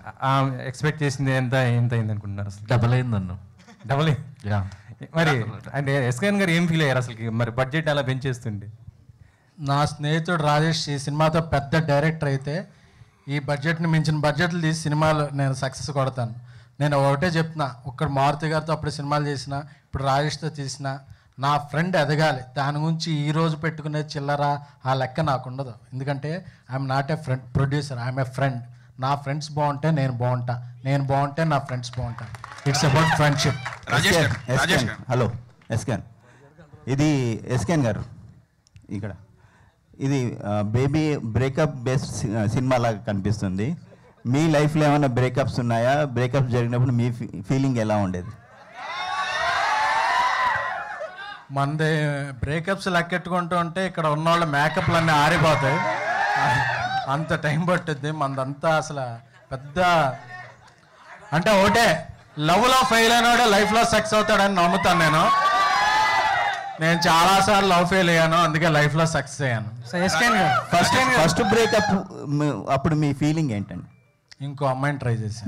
expect చేసింది ఎంత ఎంత అయింది అనుకుంటున్నారు అసలు డబల్ అయిందన్ను డబల్ యా మరి అంటే ఎస్కేఎన్ గారు ఏం ఫీల్ అయ్యారు అసలు మరి బడ్జెట్ అలా పెంచేస్తుండే నా స్నేహితుడు రాజేష్ ఈ సినిమాతో పెద్ద డైరెక్టర్ అయితే ఈ బడ్జెట్ని మించిన బడ్జెట్లు తీసి సినిమాలు నేను సక్సెస్ కొడతాను నేను ఒకటే చెప్తున్నా ఒక్కడ మారుతి గారితో అప్పుడు సినిమాలు చేసిన ఇప్పుడు రాజేష్తో తీసిన నా ఫ్రెండ్ ఎదగాలి దాని గురించి ఈ రోజు పెట్టుకునే చిల్లర ఆ లెక్క నాకు ఉండదు ఎందుకంటే I'm not a friend producer I'm a friend నా ఫ్రెండ్స్ బాగుంటే నేను బాగుంటా నేను బాగుంటే నా ఫ్రెండ్స్ బాగుంటా ఇట్స్ అబౌట్ ఫ్రెండ్షిప్ రాజేష్ గారు రాజేష్ ఎస్కెన్ గారు హలో ఎస్కెన్ ఇది ఎస్కెన్ గారు ఇక్కడ ఇది బేబీ బ్రేకప్ బేస్డ్ సినిమా లాగా కనిపిస్తుంది మీ లైఫ్లో ఏమైనా బ్రేకప్స్ ఉన్నాయా బ్రేకప్స్ జరిగినప్పుడు మీ ఫీలింగ్ ఎలా ఉండేది మనది బ్రేకప్స్ లెక్కెట్టుకుంటూ ఉంటే ఇక్కడ ఉన్న వాళ్ళ మేకప్లు అన్నీ ఆరిపోతాయి అంత టైం పట్టుద్ది మనదంతా అసలు పెద్ద అంటే ఒకటే లవ్లో ఫెయిల్ అయినాడే లైఫ్లో సక్సెస్ అవుతాడని నమ్ముతాను నేను నేను చాలాసార్లు లవ్ ఫెయిల్ అయ్యాను అందుకే లైఫ్లో సక్సెస్ అయ్యాను ఫస్ట్ ఫస్ట్ బ్రేకప్ అప్పుడు మీ ఫీలింగ్ ఏంటండి ఇంకో అమ్మాయిని ట్రై చేశాను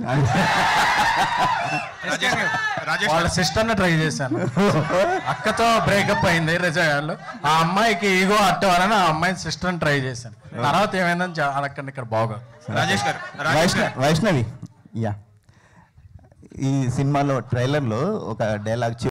రాజేష్ గారు రాజేష్ వాళ్ళ గారు సిస్టర్ని ట్రై చేశాను అక్కతో బ్రేకప్ అయింది రిజాయాలు ఆ అమ్మాయికి ఈగో అట్టవాలని ఆ అమ్మాయి సిస్టర్ని ట్రై చేశాను తర్వాత ఏమైందని చా- అక్కడ ఇక్కడ బాగా రాజేష్ గారు రాజేష్ వైష్ణ గారు వైష్ణవి యా ఈ సినిమాలో ట్రైలర్లో ఒక డైలాగ్